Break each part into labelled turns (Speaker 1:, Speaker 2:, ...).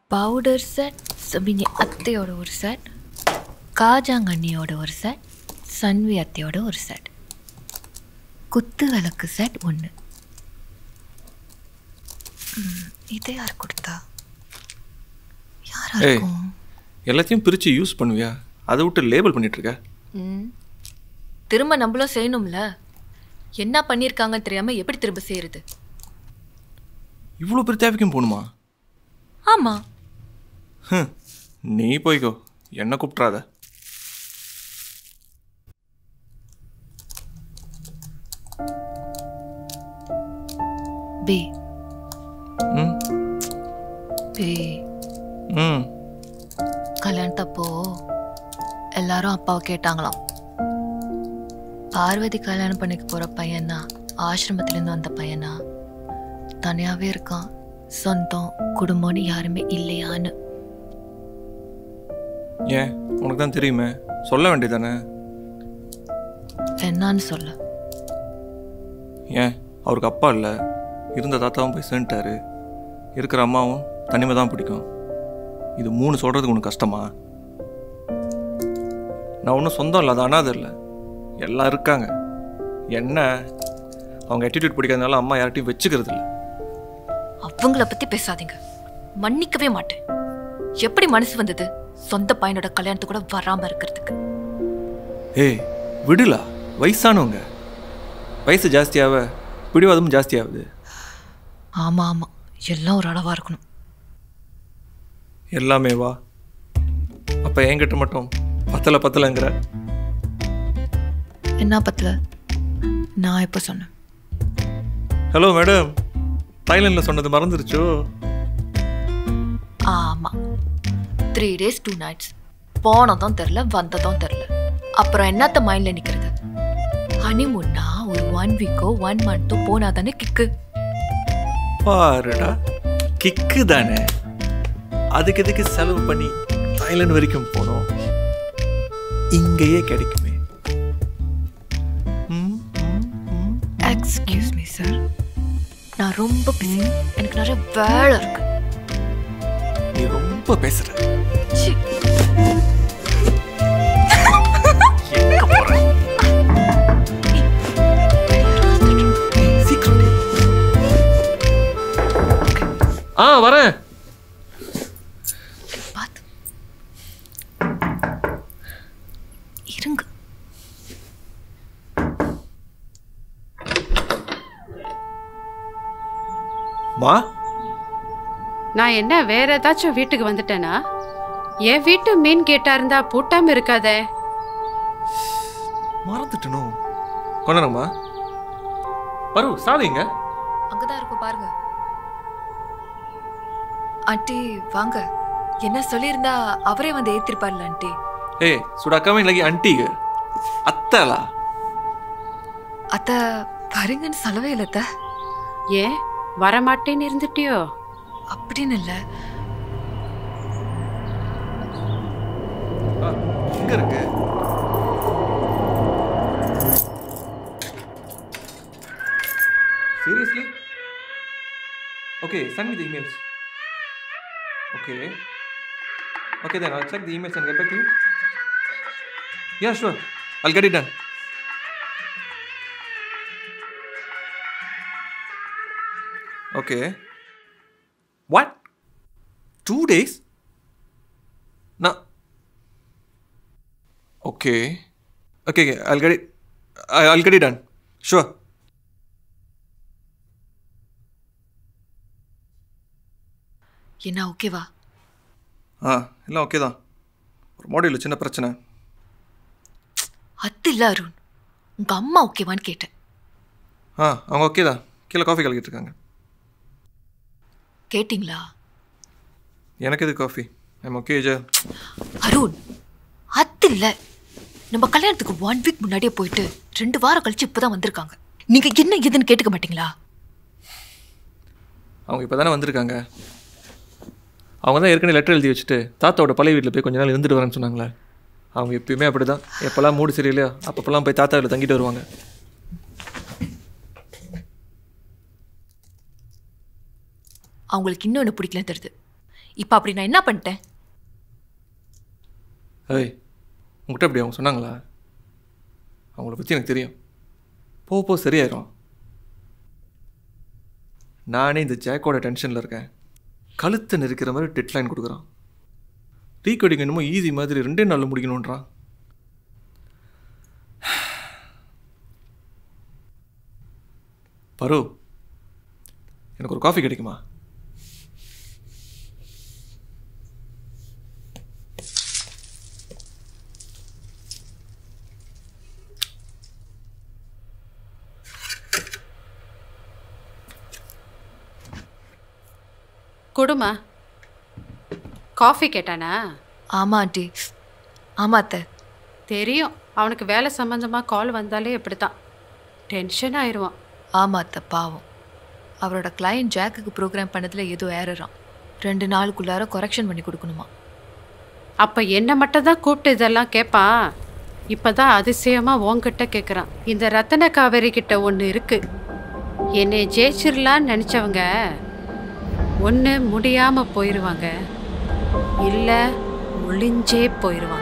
Speaker 1: Powder set சபினி அத்தையோட ஒரு set காஜாங்கண்ணியோட ஒரு செட் சன்வி அத்தையோட ஒரு செட் குத்து விளக்கு செட் ஒன்று இதை யார் கொடுத்தா யாரா
Speaker 2: ஏய்
Speaker 1: இருக்கும்
Speaker 2: எல்லாத்தையும் பிரித்து யூஸ் பண்ணுவியா அதை விட்டு லேபிள் பண்ணிட்டு இருக்க
Speaker 1: ம். திரும்ப நம்மளும் செய்யணும்ல என்ன பண்ணியிருக்காங்கன்னு தெரியாம எப்படி திரும்ப செய்யறது
Speaker 2: இவ்வளோ பெரிய தேவைக்கும் போகணுமா
Speaker 1: ஆமா
Speaker 2: ஹம், நீ போய்க்கோ என்ன கூப்பிட்றாத
Speaker 1: பே
Speaker 2: ம்
Speaker 1: பே
Speaker 2: ம்
Speaker 1: கல்யாணத்தப்போ எல்லாரும் அப்பாவை கேட்டாங்களாம் பார்வதி கல்யாணம் பண்ணிக்க போற பையனா ஆசிரமத்திலேருந்து வந்த பையனா தனியாவே இருக்கான் சொந்தம் குடும்பம்னு யாருமே இல்லையான்னு
Speaker 2: ஏன் உனக்கு தான் தெரியுமே சொல்ல வேண்டியதானே
Speaker 1: என்னன்னு சொல்ல
Speaker 2: ஏன் அவருக்கு அப்பா இல்லை இருந்த தாத்தாவும் போய் சேர்ந்துட்டாரு இருக்கிற அம்மாவும் தனிமை தான் பிடிக்கும் இது மூணு சொல்கிறதுக்கு உனக்கு கஷ்டமா நான் ஒன்றும் சொந்தம் இல்லாத அனாதை இல்லை எல்லாம் இருக்காங்க என்ன அவங்க attitude பிடிக்காதனால அம்மா யார்கிட்டையும் வச்சுக்கிறது இல்லை
Speaker 1: அவங்கள பத்தி பேசாதீங்க மன்னிக்கவே மாட்டேன் எப்படி மனசு வந்தது சொந்த பையனோட கல்யாணத்துக்கு கூட வராம இருக்கிறதுக்கு
Speaker 2: ஏய் விடுலா வயசானவங்க வயசு ஜாஸ்தியாக பிடிவாதமும் ஜாஸ்தியாகுது
Speaker 1: ஆமா ஆமா எல்லாம் ஒரு அளவா இருக்கணும்
Speaker 2: எல்லாமே வா அப்போ என்கிட்ட மட்டும் பத்தலை பத்தலைங்கிற
Speaker 1: என்ன பத்தல நான் எப்ப சொன்னேன்
Speaker 2: ஹலோ மேடம் தாய்லாண்டில் சொன்னது மறந்துருச்சோ
Speaker 1: ஆமா த்ரீ டேஸ் டூ நைட்ஸ் போனதும் தெரில வந்ததும் தெரில அப்புறம் என்னத்த மைண்ட்ல நிக்கிறது ஹனிமூன்னா ஒரு ஒன் வீக்கோ ஒன் மந்த்தோ போனா தானே கிக்கு
Speaker 2: பாருடா கிக்கு தானே அதுக்கு எதுக்கு செலவு பண்ணி தாய்லாந்து வரைக்கும் போனோம் இங்கேயே கிடைக்குமே ம், ம், ம்.
Speaker 1: எக்ஸ்கியூஸ் மீ சார் நான் ரொம்ப பிஸி எனக்கு நிறைய வேலை இருக்கு
Speaker 2: நீ ரொம்ப பேசுற
Speaker 1: ச்சீ.
Speaker 2: எங்க போற ஏய், சீக்கிரம் டி. ஆ வரேன்
Speaker 1: பார்த்து இருங்க
Speaker 2: மா
Speaker 3: நான் என்ன வேற ஏதாச்சும் வீட்டுக்கு வந்துட்டேனா என் வீட்டு மீன் கேட்டா இருந்தா பூட்டாம இருக்காதே
Speaker 2: மறந்துட்டனோ கொண்டாடமா பரு சாவிங்க
Speaker 1: அங்கதான் இருக்கும் பாருங்க ஆண்டி வாங்க என்ன சொல்லியிருந்தா அவரே வந்து ஏத்திருப்பார்ல ஆண்டி
Speaker 2: ஏய் சுடாக்காம இல்லைங்க அன்ட்டிங்க அத்தலா
Speaker 1: அத்த பாருங்கன்னு சொல்லவே இல்லை அத்தை.
Speaker 3: ஏன் வரமாட்டேன்னு இருந்துட்டியோ
Speaker 1: அப்படின்னு இல்லை
Speaker 2: ஆ, எங்க இருக்கு Seriously? Okay, send me the emails. Okay. Okay, then I'll check the emails and get back to you. Yeah, sure. I'll get it done. Okay. What? Two days? No. Okay. Okay, okay. I'll get it. I- I'll get it done. Sure.
Speaker 1: என்ன ஓகேவா
Speaker 2: ஆ எல்லாம் okay தான் ஒரு மாடியில் சின்ன பிரச்சனை
Speaker 1: அது இல்ல அருண் உங்க அம்மா ஓகேவான்னு கேட்டேன்
Speaker 2: ஆ அவங்க ஓகே தான் கீழே காஃபி கலக்கிட்டு இருக்காங்க
Speaker 1: கேட்டிங்களா
Speaker 2: எனக்கு எது காஃபி ஐம் ஓகே ஜா
Speaker 1: அருண் அது இல்ல நம்ம கல்யாணத்துக்கு ஒன் வீக் முன்னாடியே போயிட்டு ரெண்டு வாரம் கழிச்சு இப்பதான் வந்திருக்காங்க நீங்க என்ன ஏதுன்னு கேட்டுக்க மாட்டீங்களா
Speaker 2: அவங்க இப்போ தானே வந்திருக்காங்க அவங்க தான் ஏற்கனவே லெட்டர் எழுதி வச்சுட்டு தாத்தாவோட பழைய வீட்டில் போய் கொஞ்ச நாள் இருந்துட்டு வரேன்னு சொன்னாங்களே அவங்க எப்பயுமே அப்படி தான் எப்போல்லாம் மூடு சரியில்லையோ அப்பப்போல்லாம் போய் தாத்தா வீட்டில் தங்கிட்டு வருவாங்க
Speaker 1: அவங்களுக்கு இன்னொன்று பிடிக்கலன்னு தெரியுது இப்போ அப்படி நான் என்ன பண்ணிட்டேன்
Speaker 2: ஏய் உங்ககிட்ட அப்படி அவங்க சொன்னாங்களா அவங்கள பற்றி எனக்கு தெரியும் போக போக சரியாயிரும் நானே இந்த ஜாக்கோட டென்ஷனில் இருக்கேன் கழுத்தை நெரிக்கிற மாதிரி டெட்லைன் கொடுக்குறான் டீ கடிங்க என்னமோ ஈஸி மாதிரி ரெண்டே நாளில் முடிக்கணுன்றான் பரு எனக்கு ஒரு காஃபி கிடைக்குமா
Speaker 3: கொடுமா காஃபி கேட்டானா
Speaker 1: ஆமா ஆண்டி ஆமா அத்தை
Speaker 3: தெரியும் அவனுக்கு வேலை சம்மந்தமாக கால் வந்தாலே இப்படித்தான் டென்ஷன் ஆயிடுவான்
Speaker 1: ஆமா அத்தை பாவம் அவரோட கிளையண்ட் ஜாக்குக்கு ப்ரோக்ராம் பண்ணதுல ஏதோ ஏறுறான் ரெண்டு நாளுக்குள்ளார கொரெக்ஷன் பண்ணி கொடுக்கணுமா
Speaker 3: அப்போ என்ன மட்டும் தான் கூப்பிட்டு இதெல்லாம் கேட்பான் இப்போ தான் அதிசயமாக உன்கிட்ட கேட்குறான் இந்த ரத்தன காவேரி கிட்ட ஒன்று இருக்கு என்னை ஜெயிச்சிடலான்னு நினச்சவங்க ஒன்று முடியாமல் போயிடுவாங்க இல்லை ஒளிஞ்சே போயிடுவாங்க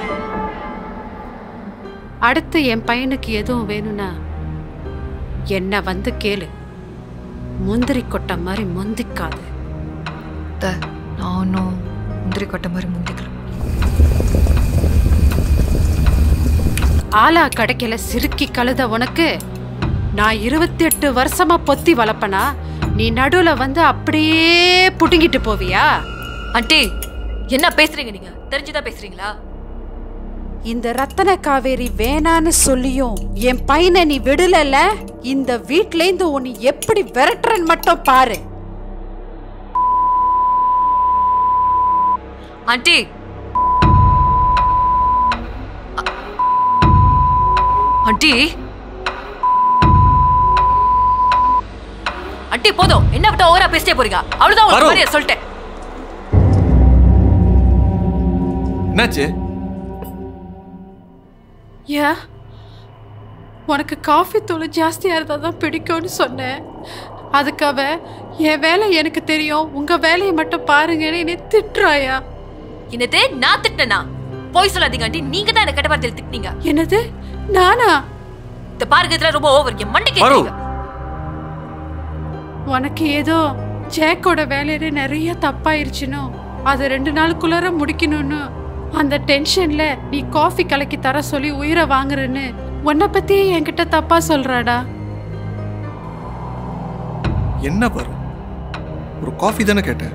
Speaker 3: அடுத்து என் பையனுக்கு எதுவும் வேணும்னா என்னை வந்து கேளு முந்திரி கொட்டை மாதிரி முந்திக்காது
Speaker 1: அத்தை நானும் முந்திரி கொட்டை மாதிரி முந்திக்கலாம்
Speaker 3: ஆலா கிடைக்கல சிறுக்கி கழுத உனக்கு நான் இருபத்தி எட்டு வருஷமா பொத்தி வளர்ப்பனா நீ நடுவுல வந்து அப்படியே புடுங்கிட்டு போவியா
Speaker 1: ஆண்டி என்ன பேசுறீங்க நீங்க தெரிஞ்சுதான் பேசுறீங்களா
Speaker 3: இந்த ரத்தன காவேரி வேணான்னு சொல்லியும் என் பையனை நீ விடலல இந்த வீட்லேருந்து உன்னை எப்படி விரட்டுறன்னு மட்டும் பாரு
Speaker 1: ஆண்டி அ- ஆண்டி ஆண்டி போதும் என்ன விட்டு ஓவரா பேசிட்டே போறீங்க அவ்வளவுதான்
Speaker 2: வரும்.
Speaker 1: உங்களுக்கு மரியாதை சொல்லிட்டேன்
Speaker 2: என்னாச்சு
Speaker 3: ஏன் உனக்கு காஃபி தூள் ஜாஸ்தியாக இருந்தால் தான் பிடிக்கும்னு சொன்னேன் அதுக்கு அவ என் வேலை எனக்கு தெரியும் உங்க வேலையை மட்டும் பாருங்கன்னு என்னை திட்டுறாயா
Speaker 1: என்னது நான் திட்டனா போய் சொல்லாதீங்க ஆண்டி நீங்க தான் என்ன கெட்ட வார்த்தையில திட்டினீங்க
Speaker 3: என்னது நானா
Speaker 1: இந்த பாருங்க இதெல்லாம் ரொம்ப ஓவர் என் மண்டைக்கு
Speaker 2: வரும்.
Speaker 1: ஏத்துறீங்க.
Speaker 3: உனக்கு ஏதோ ஜேக்கோட வேலையில நிறைய தப்பாயிருச்சுனோ அதை ரெண்டு நாளுக்குள்ளார முடிக்கணும்னு அந்த டென்ஷன்ல நீ காஃபி கலக்கி தர சொல்லி உயிரை வாங்குறேன்னு உன்னை பத்தி என்கிட்ட தப்பா சொல்றாடா
Speaker 2: என்ன பாரு ஒரு காஃபி தானே கேட்டேன்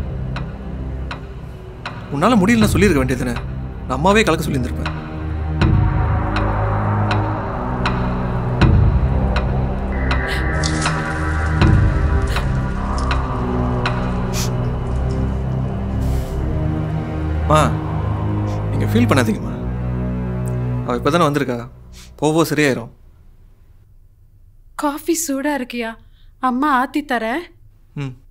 Speaker 2: உன்னால முடியலன்னு சொல்லியிருக்க வேண்டியதுதானே நான் அம்மாவே கலக்க சொல்லியிருந்திருப்பேன் மா நீங்கள் ஃபீல் பண்ணாதீங்கம்மா அவள் இப்போ தானே வந்திருக்கா போவோ சரியாயிரும்
Speaker 3: காஃபி சூடா இருக்கியா அம்மா ஆத்தி தரேன்
Speaker 2: ம்